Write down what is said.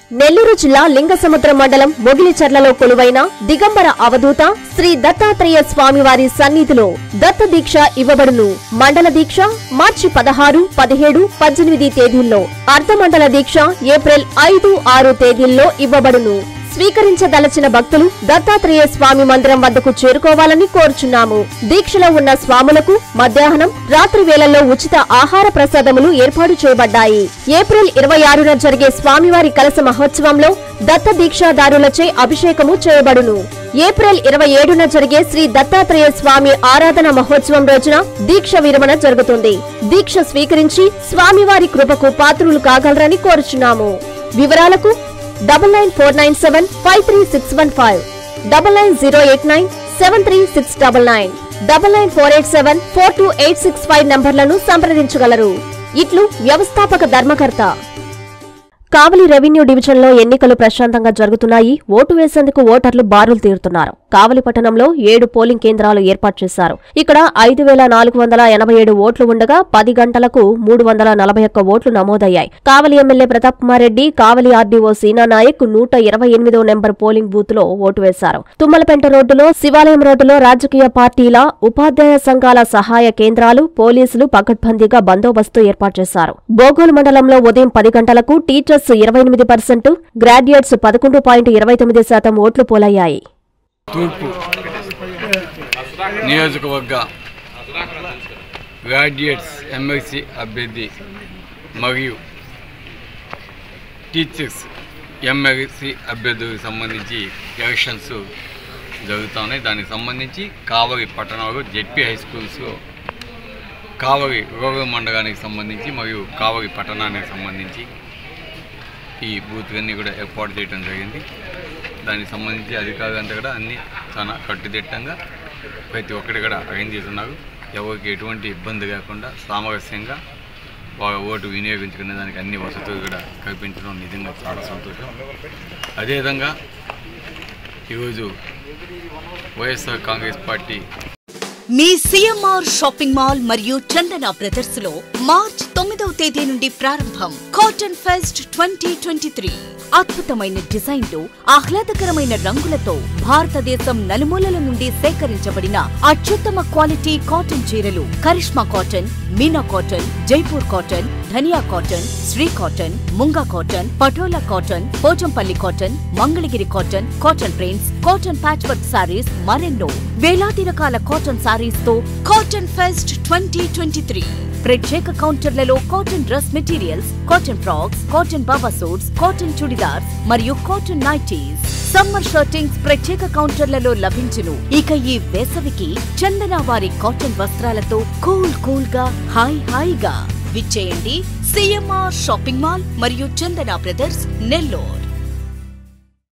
నెల్లూరు జిల్లా లింగసముద్రం మండలం మొగిలిచర్లలో కొలువైన దిగంబర అవధూత శ్రీ దత్తాత్రేయ స్వామివారి సన్నిధిలో దత్త దీక్ష ఇవ్వబడును మండల దీక్ష మార్చి పదహారు పదిహేడు పద్దెనిమిది తేదీల్లో అర్ధమండల దీక్ష ఏప్రిల్ ఐదు ఆరు తేదీల్లో ఇవ్వబడును స్వీకరించదలచిన భక్తులు దత్తాత్రేయ స్వామి మందిరం వద్దకు చేరుకోవాలని కోరుచున్నాము దీక్షలో ఉన్న స్వాములకు మధ్యాహ్నం రాత్రి వేళల్లో ఉచిత ఆహార ప్రసాదములు ఏర్పాటు చేయబడ్డాయి ఏప్రిల్ ఇరవై ఆరున జరిగే స్వామివారి కలస మహోత్సవంలో దత్త దీక్షాదారులచే అభిషేకము చేయబడును ఏప్రిల్ ఇరవై ఏడున జరిగే శ్రీ దత్తాత్రేయ స్వామి ఆరాధన మహోత్సవం రోజున దీక్ష విరమణ జరుగుతుంది దీక్ష స్వీకరించి స్వామివారి కృపకు పాత్రులు కాగలరని కోరుచున్నాము వివరాలకు double nine four nine seven five three six one five double nine zero eight nine seven three six double nine double nine four eight seven four two eight six five నంబర్లను సంప్రదించగలరు ఇట్లు వ్యవస్థాపక ధర్మకర్త కావలి రెవెన్యూ డివిజన్లో ఎన్నికలు ప్రశాంతంగా జరుగుతున్నాయి vote వేసేందుకు ఓటర్లు బారులు తీరుతున్నారు కావలి పట్టణంలో ఏడు పోలింగ్ కేంద్రాలు ఏర్పాటు చేశారు ఇక్కడ ఐదు వేల నాలుగు వందల ఎనభై ఏడు ఓట్లు ఉండగా పది గంటలకు మూడు వందల నలభై ఒక్క ఓట్లు నమోదయ్యాయి కావలి ఎమ్మెల్యే ప్రతాప్ కుమార్ రెడ్డి కావలి ఆర్డీఓ సీనా నాయక్ నూట ఇరవై ఎనిమిదో నెంబర్ పోలింగ్ బూత్ లో ఓటు వేశారు తుమ్మలపెంట రోడ్డులో శివాలయం రోడ్డులో రాజకీయ పార్టీల ఉపాధ్యాయ సంఘాల సహాయ కేంద్రాలు పోలీసులు పకడ్బందీగా బందోబస్తు ఏర్పాటు చేశారు బోగోలు మండలంలో ఉదయం పది గంటలకు టీచర్స్ ఇరవై ఎనిమిది పర్సెంట్ గ్రాడ్యుయేట్స్ పదకొండు పాయింట్ ఇరవై తొమ్మిది శాతం ఓట్లు పోలయ్యాయి తూర్పు నియోజకవర్గ గ్రాడ్యుయేట్స్ ఎమ్మెల్సీ అభ్యర్థి మరియు టీచర్స్ ఎమ్మెల్సీ అభ్యర్థులకు సంబంధించి ఎలక్షన్స్ జరుగుతున్నాయి దానికి సంబంధించి కావలి పట్టణంలో జెడ్పీ హై స్కూల్స్లో కావలి రూరల్ మండలానికి సంబంధించి మరియు కావలి పట్టణానికి సంబంధించి ఈ బూత్లన్నీ కూడా ఏర్పాటు చేయడం జరిగింది దానికి సంబంధించి అధికారులంతా కూడా అన్ని చాలా కట్టుదిట్టంగా ప్రతి ఒక్కటి కూడా అరేంజ్ చేస్తున్నారు ఎవరికి ఎటువంటి ఇబ్బంది లేకుండా సామరస్యంగా వాళ్ళ ఓటు వినియోగించుకునే దానికి అన్ని వసతులు కూడా కల్పించడం నిజంగా చాలా సంతోషం అదేవిధంగా ఈరోజు వైఎస్ఆర్ కాంగ్రెస్ పార్టీ మీ సిఎంఆర్ షాపింగ్ మాల్ మరియు చందన బ్రదర్స్ లో మార్చ్ తొమ్మిదవ తేదీ నుండి ప్రారంభం cotton fest twenty twenty three అద్భుతమైన డిజైన్లు ఆహ్లాదకరమైన రంగులతో భారతదేశం నలుమూలల నుండి సేకరించబడిన అత్యుత్తమ క్వాలిటీ కాటన్ చీరలు Karishma cotton Meena cotton Jaipur cotton Dhaniya cotton Shri cotton Munga cotton Patola cotton Pochampally cotton Mangalagiri cotton cotton prints cotton patch work sarees మరెన్నో వేలాది రకాల కాటన్ సారీస్ తో cotton fest twenty twenty three ప్రత్యేక కౌంటర్లలో cotton dress materials cotton frocks cotton baba suits cotton chudidars మరియు cotton nighties summer shirtings ప్రత్యేక కౌంటర్లలో లభించును ఇక ఈ వేసవికి చందన వారి కాటన్ వస్త్రాలతో కూల్ కూల్ గా హాయ్ హాయిగా విచ్చేయండి సిఎంఆర్ షాపింగ్ మాల్ మరియు చందన బ్రదర్స్ నెల్లూరు